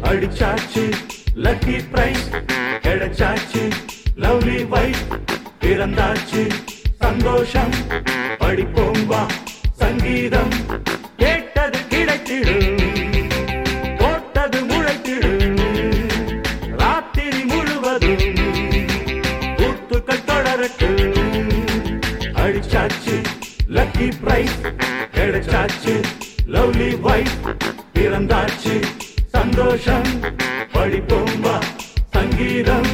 அடிச்சாச்சு lucky prize கிடைச்சாச்சு lovely wife பிறந்தாச்சு சந்தோஷம் படிப்போம் வா சங்கீதம் கேட்டது கிடைத்திடும் போட்டது முளைத்திடும் ராத்திரி முழுவதும் ஊத்துக்கள் தொடரட்டும் அடிச்சாச்சு லக்கி பிரைஸ் கிடைச்சாச்சு லவ்லி வைஃப் பிறந்தாச்சு சந்தோஷம் படிப்போம் வா சங்கீதம்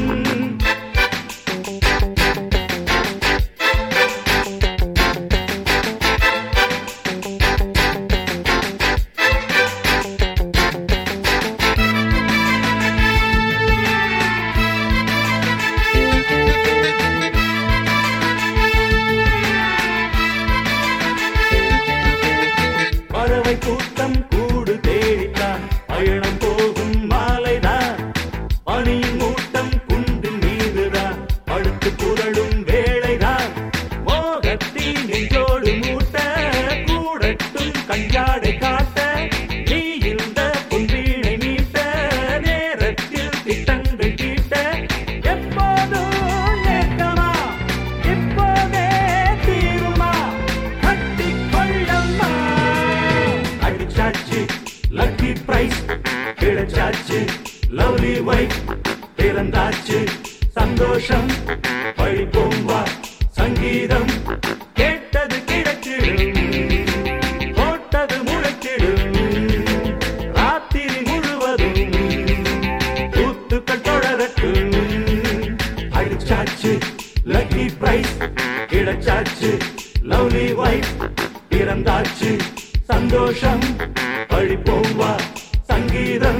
பறவை கூட்டம் கூடு தேடித்தான் பயணம் போகும் மாலைதான் பனியின் மூட்டம் குண்டின் மீதுதான் அடுத்து புரளும் வேளைதான் மோகத்தின் நெஞ்சோடு மூட்ட கூடட்டும் கஞ்சாடை காட்ட நீ இந்த பொன்வீணை மீட்ட நேரத்தில் திட்டங்கள் தீட்ட எப்போதும் ஏக்கமா இப்போதே தீருமா கட்டிக் கொள்ளம்மா அடிச்சாச்சு லக்கி பிரைஸ் கிடைச்சாச்சு லவ்லி வைஃப் பிறந்தாச்சு சந்தோஷம் படிப்போம் வா சங்கீதம் கேட்டது கிடைச்சிடும் போட்டது முளைச்சிடும் ராத்திரி முழுவதும் கூத்துக்கள் தொடரட்டும் அடிச்சாச்சு லக்கி பிரைஸ் கிடைச்சாச்சு லவ்லி வைஃப் பிறந்தாச்சு சந்தோஷம் படிப்போம் வா சங்கீதம்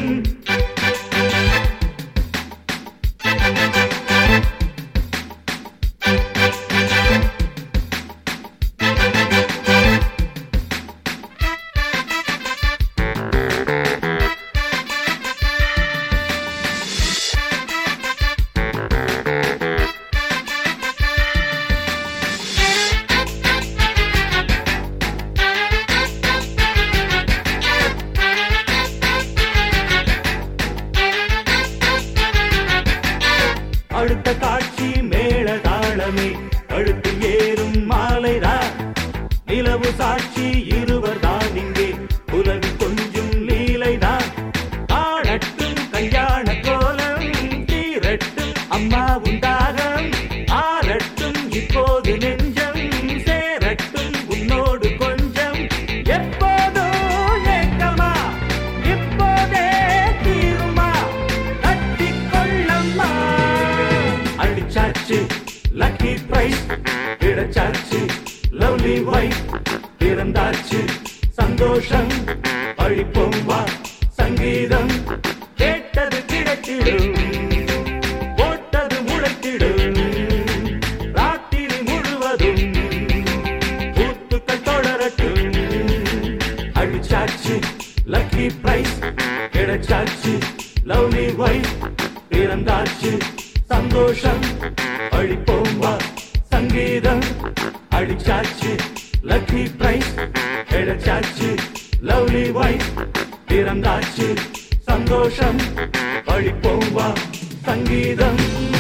அடுத்த காட்சி மேள தாளமே கழுத்தில் ஏறும் மாலைதான் நிலவு சாட்சி இருவர் தான் இங்கே உலவி கொஞ்சம் லீலைதான் ஆடட்டும் கல்யாண கோலம் தீரட்டும் அம்மா உண்டாகம் ஆரட்டும் இப்போது நெஞ்சம் சேரட்டும் உன்னோடு கொஞ்சம் எப்போதும் ஏக்கமா இப்போதே தீருமா கட்டிக் கொள்ளம்மா அடிச்சாச்சு லக்கி பிரைஸ் கிடைச்சாச்சு லவ்லி வைஃப் பிறந்தாச்சு சந்தோஷம் அழிப்போம் வா சங்கீதம் கேட்டது கிடைத்திடும் போட்டது முளைத்திடும் ராத்திரி முழுவதும் கூத்துக்கள் தொடரட்டும் அடிச்சாச்சு லக்கி பிரைஸ் கிடைச்சாச்சு லவ்லி வைஃப் பிறந்தாச்சு சந்தோஷம் அழிப்போம் வா சங்கீதம் அடிச்சாச்சு லக்கி பிரைஸ் கிடைச்சாச்சு லவ்லி வைஃப் பிறந்தாச்சு சந்தோஷம் அழிப்போம் வா சங்கீதம்